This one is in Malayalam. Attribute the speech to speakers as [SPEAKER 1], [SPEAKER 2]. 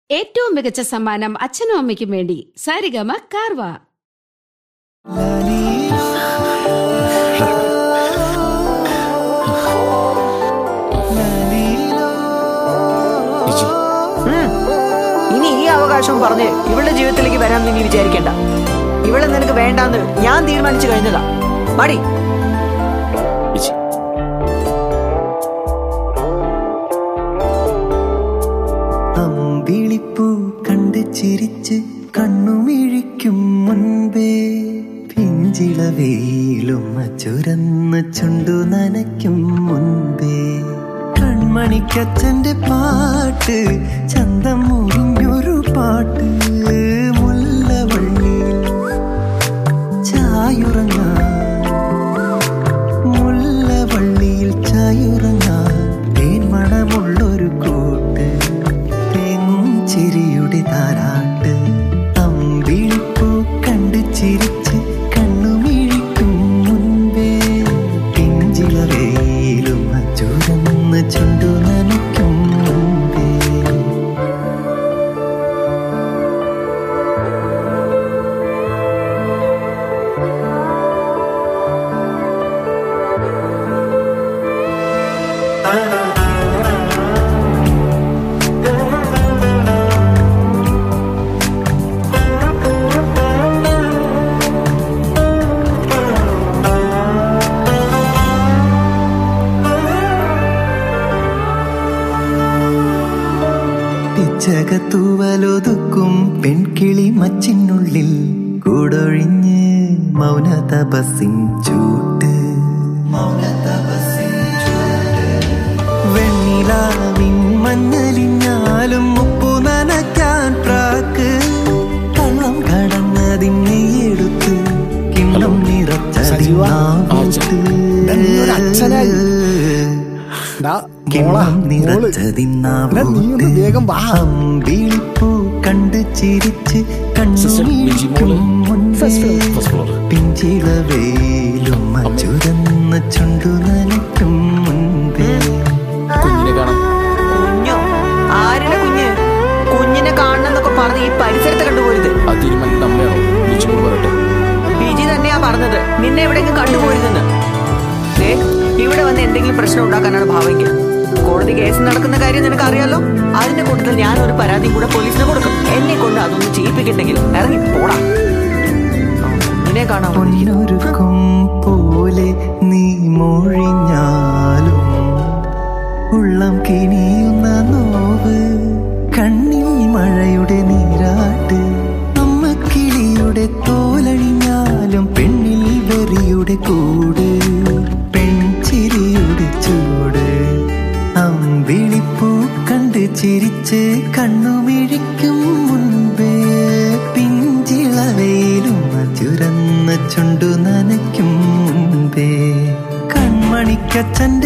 [SPEAKER 1] ഏറ്റവും മികച്ച സമ്മാനം അച്ഛനും അമ്മയ്ക്കും വേണ്ടി സാരിഗമ കാർവ
[SPEAKER 2] ഇനി ഈ അവകാശം പറഞ്ഞ് ഇവളുടെ ജീവിതത്തിലേക്ക് വരാൻ നീ വിചാരിക്കണ്ട ഇവളെ നിനക്ക് വേണ്ടാന്ന് ഞാൻ തീരുമാനിച്ചു കഴിഞ്ഞതാ മടി
[SPEAKER 3] ചേച്ചി
[SPEAKER 4] അമ്പിളിപ്പൂ കണ്ട് ചിരിച്ച് കണ്ണുമിഴിക്കും മുൻപേ പിഞ്ചിളവേലും ചുരന്ന് ചുണ്ടു നനയ്ക്കും മുൻപേ കൺമണിക്കച്ഛന്റെ പാട്ട് ചന്തം മുറിഞ്ഞൊരു പാട്ട് മുല്ലവള്ളി ചായുറങ്ങാൻ മുല്ലവള്ളിയിൽ ചായുറങ്ങാൻ തേൻമണമുള്ളൊരു കൂട്ട് തേങ്ങും ചിരിയുടെ താരാട്ട് അമ്പിളിപ്പൂ കണ്ട് ചിരിച്ച് കണ്ണുമിഴിക്കും മുൻപേ പിഞ്ചിളവേലും ചുരന്ന് ചുണ്ടു നനയ്ക്കും മുൻപേ പിച്ചകത്തൂവലൊതുക്കും പെൺകിളി മച്ചിനുള്ളിൽ കൂടൊഴിഞ്ഞ് മൗന തപസിൻ ചൂട്ട് വെണ്ണിലാവിൻ മഞ്ഞലിഞ്ഞാലും ഉപ്പു നനയ്ക്കാൻ പ്രാക്ക് കള്ളം കടന്നതിനെ എടുത്ത് കിണ്ണം
[SPEAKER 3] സജീവ. ആ, ചെ- ഇതൊരു അച്ഛനായി. ഡാ, മോളാ,
[SPEAKER 4] കിണ്ണം
[SPEAKER 3] മോള്. എടാ, നീ ഒന്ന് വേഗം വാ.
[SPEAKER 4] അമ്പിളിപ്പൂ കണ്ട് ചിരിച്ച്
[SPEAKER 3] സിസ്റ്റർ, ബിജി മോള്. ഫസ്റ്റ് ഫ്ലോർ,
[SPEAKER 4] കണ്ണു
[SPEAKER 3] ഫസ്റ്റ് ഫ്ലോർ.
[SPEAKER 4] പിഞ്ചിളവേലും ചുരന്ന ചുണ്ടു നനയ്ക്കും മുൻപേ
[SPEAKER 3] കുഞ്ഞിനെ കാണാൻ
[SPEAKER 2] കുഞ്ഞോ ആരുടെ കുഞ്ഞ് കുഞ്ഞിനെ കാണണമെന്നൊക്കെ പറഞ്ഞ് ഈ പരിസരത്ത് കണ്ടുപോയത്
[SPEAKER 3] ആ തീരുമാനിക്കുന്ന അമ്മയാണോ ബിജിമോൾ പറയട്ടെ
[SPEAKER 2] ബിജി തന്നെയാ പറഞ്ഞത് നിന്നെ എവിടെയെങ്കിലും കണ്ടുപോയിരുന്നെന്ന് ദേ, ഇവിടെ വന്ന് എന്തെങ്കിലും പ്രശ്നം ഉണ്ടാക്കാനാണ് ഭാവെങ്കിൽ കോടതി കേസ് നടക്കുന്ന കാര്യം നിനക്ക് അറിയാലോ അതിന്റെ കൂട്ടത്തിൽ ഞാൻ ഒരു പരാതിയും കൂടെ പോലീസിന് കൊടുക്കും എന്നെ കൊണ്ട് അതൊന്നും ചെയ്യിപ്പിക്കണ്ടെങ്കിൽ ഇറങ്ങി പോടാ നിന്നെ കാണാൻ വന്നിരിക്കുന്നു.
[SPEAKER 4] പൊന്നൊരുക്കും പോലെ നീ മൊഴിഞ്ഞാലും ഉള്ളം കിണിയുന്ന നോവ് കണ്ണിൽ മഴയുടെ നീരാട്ട് അമ്മ കിളിയുടെ തോലഴിഞ്ഞാലും പെണ്ണിൽ വെറിയുടെ കൂട് പെൺചിരിയുടെ ചൂട് അമ്പിളിപ്പൂ കണ്ട് ചിരിച്ച് കണ്ണുമിഴിക്കും മുൻപേ പിഞ്ചിളവയിലും ചുരന്ന ചുണ്ടു നനയ്ക്കും മുൻപേ കൺമണിക്കച്ഛൻ